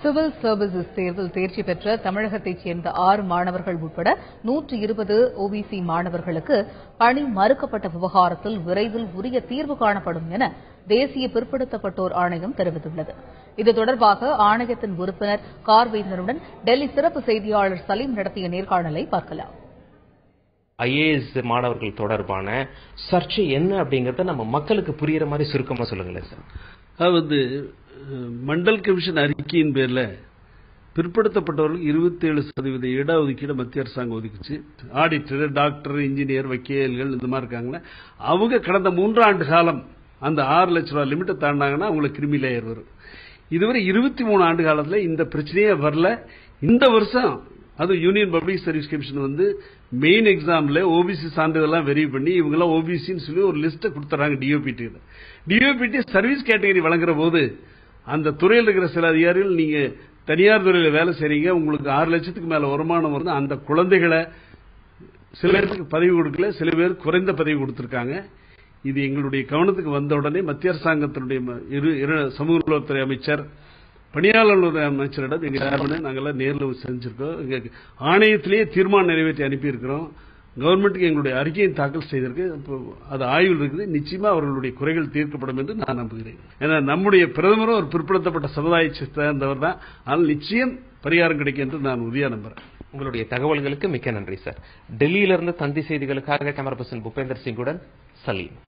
civil services தேர்வில் தேர்ச்சி பெற்ற தமிழகத்தைச் சேர்ந்த ஆறு மாணவர்கள் உட்பட நூற்று இருபது ஓபிசி மாணவர்களுக்கு பணி மறுக்கப்பட்ட விவகாரத்தில் விரைவில் உரிய தீர்வு காணப்படும் என தேசிய பிற்படுத்தப்பட்டோர் ஆணையம் தெரிவித்துள்ளது இது தொடர்பாக ஆணையத்தின் உறுப்பினர் கார்வேந்தனுடன் டெல்லி சிறப்பு செய்தியாளர் சலீம் நடத்திய நேர்காணலை பார்க்கலாம் ஐஏஎஸ் மாணவர்கள் தொடர்பான சர்ச்சை என்ன அப்படிங்கறத நம்ம மக்களுக்கு புரியுற மாதிரி சுருக்கமா சொல்லுங்களேன் சார் அதாவது அஹ், மண்டல் கமிஷன் அறிக்கையின் பேர்ல பிற்படுத்தப்பட்டவர்களுக்கு இருபத்தேழு சதவீத இடஒதுக்கீடு மத்திய அரசாங்கம் ஒதுக்குச்சு ஆடிட்டர் டாக்டர் இன்ஜினியர் வக்கீல்கள் இந்த மாதிரி இருக்காங்களே அவங்க கடந்த மூன்றாண்டு காலம் அந்த ஆறு லட்ச ரூபாய் லிமிட்டை தாண்டாங்கன்னா அவங்களுக்கு கிரிமி லேயர் வரும் இதுவரை இருபத்தி மூணு ஆண்டு காலத்துல இந்த பிரச்சனையே வரல இந்த வருஷம் அது யூனியன் பப்ளிக் சர்வீஸ் கமிஷன் வந்து மெயின் எக்ஸாம்ல ஓபிசி சான்றிதழ்லாம் வெரிஃபை பண்ணி இவங்கெல்லாம் ஓபிசின்னு சொல்லி ஒரு லிஸ்ட்டை கொடுத்துறாங்க டிஓபிடி டிஓபிடி சர்வீஸ் கேட்டகரி வழங்குற போது அந்த துறையில் இருக்கிற சில அதிகாரிகள் நீங்க தனியார் துறையில வேலை செய்றீங்க உங்களுக்கு ஆறு லட்சத்துக்கு மேல வருமானம் வருது அந்த குழந்தைகளை சில பேருக்கு பதவி கொடுக்கல சில பேர் குறைந்த பதவி கொடுத்திருக்காங்க இது எங்களுடைய கவனத்துக்கு வந்த உடனே மத்திய அரசாங்கத்தினுடைய ம- இரு இரு சமூக நலத்துறை அமைச்சர் பணியாளர் நல அமைச்சரிடம் எங்க சேர்மன் நாங்கெல்லாம் நேரில் செஞ்சிருக்கோம் எங்க ஆணையத்திலேயே தீர்மானம் நிறைவேற்றி அனுப்பியிருக்கிறோம் கவர்மெண்ட்டுக்கு எங்களுடைய அறிக்கையை தாக்கல் செய்திருக்கு இப்போ அது ஆய்வில் இருக்குது நிச்சயமா அவர்களுடைய குறைகள் தீர்க்கப்படும் என்று நான் நம்புகிறேன் ஏன்னா நம்முடைய பிரதமரும் ஒரு பிற்படுத்தப்பட்ட சமுதாயத்தை சேர்ந்தவர் தான் ஆனால் நிச்சயம் பரிகாரம் கிடைக்கும் என்று நான் உறுதியா நம்புறேன் உங்களுடைய தகவல்களுக்கு மிக்க நன்றி சார் டெல்லியிலிருந்து தந்தி செய்திகளுக்காக கேமரா பர்சன் பூபேந்தர் சிங்குடன் சலீம்